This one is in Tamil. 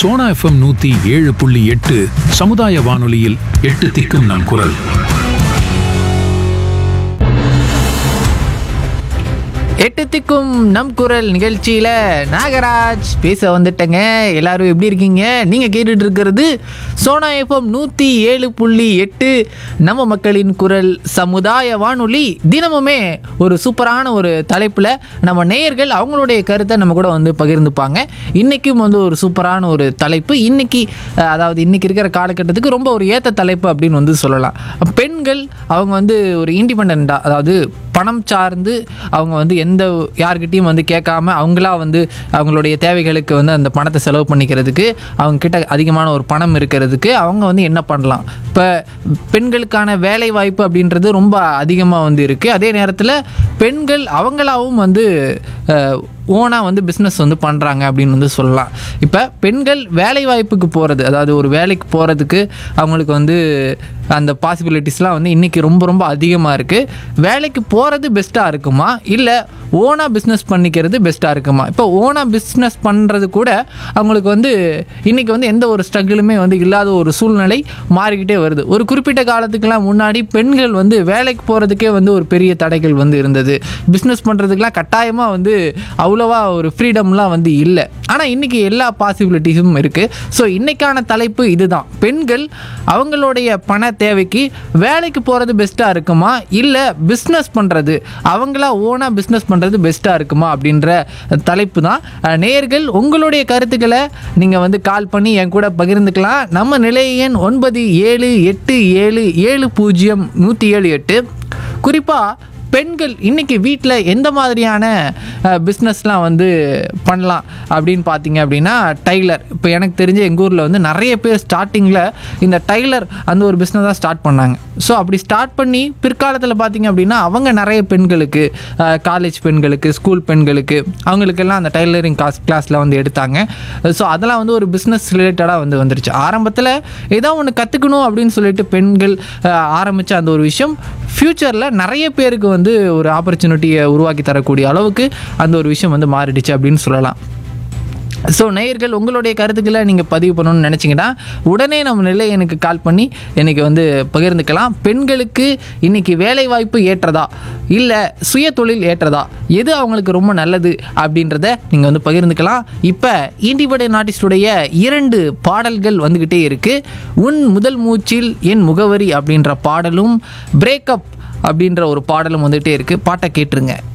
சோனா எஃப்எம் நூத்தி ஏழு புள்ளி எட்டு சமுதாய வானொலியில் எட்டு திக்கும் நம் குரல் எட்டு திக்கும் நம் குரல் நிகழ்ச்சியில நாகராஜ் பேச வந்துட்டேங்க எல்லாரும் எப்படி இருக்கீங்க நீங்க கேட்டுட்டு இருக்கிறது சோனா எஃப்எம் நூத்தி ஏழு புள்ளி எட்டு நம்ம மக்களின் குரல் சமுதாய வானொலி தினமுமே ஒரு சூப்பரான ஒரு தலைப்புல நம்ம நேயர்கள் அவங்களுடைய கருத்தை நம்ம கூட வந்து பகிர்ந்துப்பாங்க இன்னைக்கும் வந்து ஒரு சூப்பரான ஒரு தலைப்பு இன்னைக்கு அஹ், அதாவது இன்னைக்கு இருக்கிற காலகட்டத்துக்கு ரொம்ப ஒரு ஏத்த தலைப்பு அப்படின்னு வந்து சொல்லலாம் பெண்கள் அவங்க வந்து ஒரு இண்டிபெண்டா அதாவது பணம் சார்ந்து அவங்க வந்து எந்த யார்கிட்டயும் வந்து கேட்காம அவங்களா வந்து அவங்களுடைய தேவைகளுக்கு வந்து அந்த பணத்தை செலவு பண்ணிக்கிறதுக்கு அவங்க கிட்ட அதிகமான ஒரு பணம் இருக்கிறதுக்கு அவங்க வந்து என்ன பண்ணலாம் இப்போ பெண்களுக்கான வேலை வாய்ப்பு அப்படின்றது ரொம்ப அதிகமாக வந்து இருக்குது அதே நேரத்தில் பெண்கள் அவங்களாவும் வந்து ஓனாக வந்து பிஸ்னஸ் வந்து பண்ணுறாங்க அப்படின்னு வந்து சொல்லலாம் இப்போ பெண்கள் வேலை வாய்ப்புக்கு போகிறது அதாவது ஒரு வேலைக்கு போகிறதுக்கு அவங்களுக்கு வந்து அந்த பாசிபிலிட்டிஸ்லாம் வந்து இன்றைக்கி ரொம்ப ரொம்ப அதிகமாக இருக்குது வேலைக்கு போகிறது பெஸ்ட்டாக இருக்குமா இல்லை ஓனாக பிஸ்னஸ் பண்ணிக்கிறது பெஸ்ட்டாக இருக்குமா இப்போ ஓனாக பிஸ்னஸ் பண்ணுறது கூட அவங்களுக்கு வந்து இன்றைக்கி வந்து எந்த ஒரு ஸ்ட்ரகிளுமே வந்து இல்லாத ஒரு சூழ்நிலை மாறிக்கிட்டே வருது ஒரு குறிப்பிட்ட காலத்துக்கெல்லாம் முன்னாடி பெண்கள் வந்து வேலைக்கு போகிறதுக்கே வந்து ஒரு பெரிய தடைகள் வந்து இருந்தது பிஸ்னஸ் பண்ணுறதுக்கெலாம் கட்டாயமாக வந்து அவ்வளோவா ஒரு ஃப்ரீடம்லாம் வந்து இல்லை ஆனால் இன்றைக்கி எல்லா பாசிபிலிட்டிஸும் இருக்குது ஸோ இன்றைக்கான தலைப்பு இதுதான் பெண்கள் அவங்களுடைய பண தேவைக்கு வேலைக்கு போகிறது பெஸ்ட்டாக இருக்குமா இல்லை பிஸ்னஸ் பண்ணுறது அவங்களா ஓனாக பிஸ்னஸ் பண்ணுறது பெஸ்ட்டாக இருக்குமா அப்படின்ற தலைப்பு தான் அஹ், நேயர்கள் உங்களுடைய கருத்துக்களை நீங்கள் வந்து கால் பண்ணி என் கூட பகிர்ந்துக்கலாம் நம்ம நிலைய எண் ஒன்பது ஏழு எட்டு ஏழு ஏழு பூஜ்ஜியம் நூற்றி ஏழு எட்டு குறிப்பாக பெண்கள் இன்னைக்கு வீட்டில் எந்த மாதிரியான பிஸ்னஸ்லாம் வந்து பண்ணலாம் அப்படின்னு பார்த்தீங்க அப்படின்னா டைலர் இப்போ எனக்கு தெரிஞ்ச எங்கள் ஊரில் வந்து நிறைய பேர் ஸ்டார்டிங்கில் இந்த டைலர் அந்த ஒரு பிஸ்னஸ் தான் ஸ்டார்ட் பண்ணாங்க ஸோ அப்படி ஸ்டார்ட் பண்ணி பிற்காலத்தில் பார்த்தீங்க அப்படின்னா அவங்க நிறைய பெண்களுக்கு காலேஜ் பெண்களுக்கு ஸ்கூல் பெண்களுக்கு அவங்களுக்கெல்லாம் அந்த டைலரிங் கிளாஸ் கிளாஸில் வந்து எடுத்தாங்க ஸோ அதெல்லாம் வந்து ஒரு பிஸ்னஸ் ரிலேட்டடாக வந்து வந்துருச்சு ஆரம்பத்தில் ஏதோ ஒன்று கற்றுக்கணும் அப்படின்னு சொல்லிட்டு பெண்கள் ஆரம்பித்த அந்த ஒரு விஷயம் ஃப்யூச்சரில் நிறைய பேருக்கு வந்து ஒரு ஆப்பர்ச்சுனிட்டியை உருவாக்கி தரக்கூடிய அளவுக்கு அந்த ஒரு விஷயம் வந்து மாறிடுச்சு அப்படின்னு சொல்லலாம் ஸோ நேயர்கள் உங்களுடைய கருத்துக்களை நீங்கள் பதிவு பண்ணணும்னு நினச்சிங்கன்னா உடனே நம்ம நிலை எனக்கு கால் பண்ணி எனக்கு வந்து பகிர்ந்துக்கலாம் பெண்களுக்கு இன்னைக்கு வேலை வாய்ப்பு ஏற்றதா இல்லை சுய தொழில் ஏற்றதா எது அவங்களுக்கு ரொம்ப நல்லது அப்படின்றத நீங்கள் வந்து பகிர்ந்துக்கலாம் இப்போ இண்டிபெண்ட் ஆர்டிஸ்டுடைய இரண்டு பாடல்கள் வந்துக்கிட்டே இருக்குது உன் முதல் மூச்சில் என் முகவரி அப்படின்ற பாடலும் பிரேக்கப் அப்படின்ற ஒரு பாடலும் வந்துகிட்டே இருக்குது பாட்டை கேட்டுருங்க